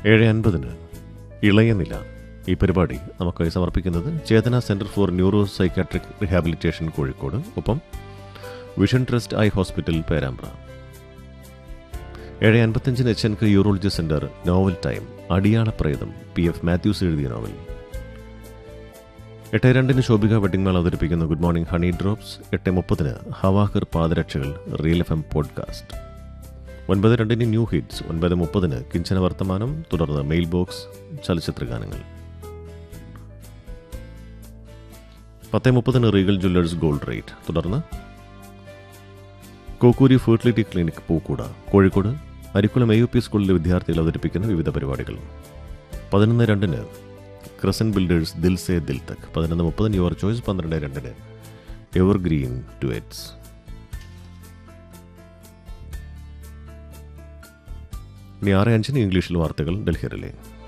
ഏഴ് അൻപതിന് ഇളയ നില ഈ പരിപാടി നമുക്കായി സമർപ്പിക്കുന്നത് Chetana centre for neuro psychiatric rehabilitation Kozhikode ഒപ്പം vision trust eye hospital Perambra ഏഴ് അൻപത്തഞ്ചിന് H N K urology centre novel time അടിയാളപ്രേതം പി എഫ് മാത്യൂസ് എഴുതിയ നോവൽ എട്ട് രണ്ടിന് ശോഭിക വെഡിംഗ് മാൾ അവതരിപ്പിക്കുന്ന ഗുഡ് മോർണിംഗ് ഹണി ഡ്രോപ്സ് എട്ട് മുപ്പതിന് ഹവാക്കർ പാദരക്ഷകൾ റിയൽ എഫ് എം പോഡ്കാസ്റ്റ് ഒൻപത് രണ്ടിന് ന്യൂ ഹിറ്റ്സ് ഒൻപത് മുപ്പതിന് കിഞ്ചന വർത്തമാനം തുടർന്ന് മെയിൽ ബോക്സ് ചലച്ചിത്ര ഗാനങ്ങൾ പത്ത് മുപ്പതിന് റീഗൽ ജ്വല്ലേഴ്സ് ഗോൾഡ് റേറ്റ് തുടർന്ന് കോക്കൂരി ഫെർട്ടിലിറ്റി ക്ലിനിക് പൂക്കൂട Kozhikode Arikkulam A U P സ്കൂളിലെ വിദ്യാർത്ഥികൾ അവതരിപ്പിക്കുന്ന വിവിധ പരിപാടികൾ പതിനൊന്ന് രണ്ടിന് ക്രസൻ ബിൽഡേഴ്സ് ദിൽ സേ ദിൽ തക് പതിനൊന്ന് മുപ്പതിന് യുവർ ചോയ്സ് പന്ത്രണ്ട് രണ്ടിന് എവർ ഗ്രീൻ ഡുവറ്റ്സ് ഇനി ആറ് അഞ്ചിന് ഇംഗ്ലീഷിൽ വാർത്തകൾ ഡൽഹിയിലെ